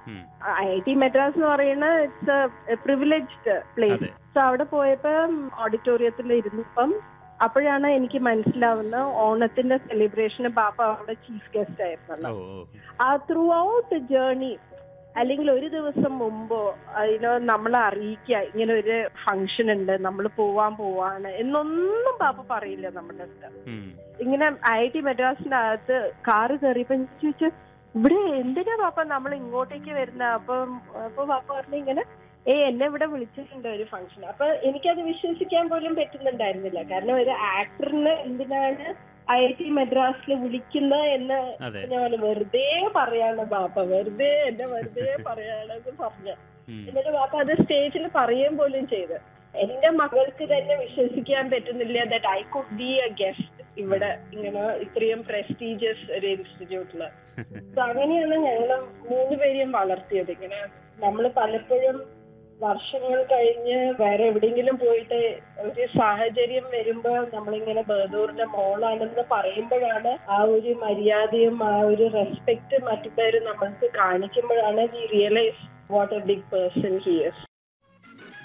ഉം. I I T Madras എന്ന് പറയുന്ന ഇറ്റ്സ് എ പ്രിവിലേജ്ഡ് പ്ലേസ് അതെ സോ അവിടെ പോയപ്പോ ഓഡിറ്റോറിയത്തിൽ ഇരുന്നപ്പം അപ്പോഴാണ് എനിക്ക് മനസ്സിലാവുന്നത് ഓണത്തിന്റെ സെലിബ്രേഷന് ബാപ്പ അവിടെ ചീഫ് ഗസ്റ്റ് ആയിരുന്നു ഓ ഓ ആ ത്രൂ ഔട്ട് ജേർണി അല്ലെങ്കിൽ ഒരു ദിവസം മുമ്പോ അതിനോ നമ്മളെ അറിയിക്കുക ഇങ്ങനെ ഒരു ഫംഗ്ഷൻ ഉണ്ട് നമ്മൾ പോവാൻ പോവാണ് എന്നൊന്നും പാപ്പ പറയില്ല നമ്മുടെ അടുത്ത് ഉം. ഇങ്ങനെ ഐ ടി മദ്രാസിന്റെ അകത്ത് കാറ് കയറിയപ്പോ ഞാൻ ചോദിച്ചു ഇവിടെ എന്തിനാ പാപ്പ നമ്മൾ ഇങ്ങോട്ടേക്ക് വരുന്ന അപ്പം അപ്പൊ പാപ്പ പറഞ്ഞു ഇങ്ങനെ ഏ എന്നെ ഇവിടെ വിളിച്ചിട്ടുണ്ട് ഒരു ഫംഗ്ഷൻ അപ്പൊ എനിക്കത് വിശ്വസിക്കാൻ പോലും പറ്റുന്നുണ്ടായിരുന്നില്ല കാരണം ഒരു ആക്ടറിന് എന്തിനാണ് ഐ ഐ ടി മദ്രാസിൽ വിളിക്കുന്നത് എന്ന് അതെ ഞാൻ വെറുതെ പറയാണ് ബാപ്പ വെറുതെ എന്നെ വെറുതെ പറയാണെന്ന് പറഞ്ഞു ഉം. എന്നിട്ട് ബാപ്പ അത് സ്റ്റേജിൽ പറയുകയും പോലും ചെയ്ത് എന്റെ മകൾക്ക് തന്നെ വിശ്വസിക്കാൻ പറ്റുന്നില്ല that I could be a guest ഇവിടെ ഇങ്ങനെ ഇത്രയും പ്രസ്റ്റീജിയസ് ഒരു ഇൻസ്റ്റിറ്റ്യൂട്ടില് So അങ്ങനെയാണ് ഞങ്ങള് മൂന്നുപേരെയും വളർത്തിയത് ഇങ്ങനെ നമ്മൾ പലപ്പോഴും വർഷങ്ങൾ കഴിഞ്ഞ് വേറെ എവിടെയെങ്കിലും പോയിട്ട് ഒരു സാഹചര്യം വരുമ്പോ നമ്മളിങ്ങനെ ബഹദൂറിന്റെ മോളാണെന്ന് പറയുമ്പോഴാണ് ആ ഒരു മര്യാദയും ആ ഒരു റെസ്പെക്ട് മറ്റുള്ളവർ നമ്മൾക്ക് കാണിക്കുമ്പോഴാണ് we realise what a big person he is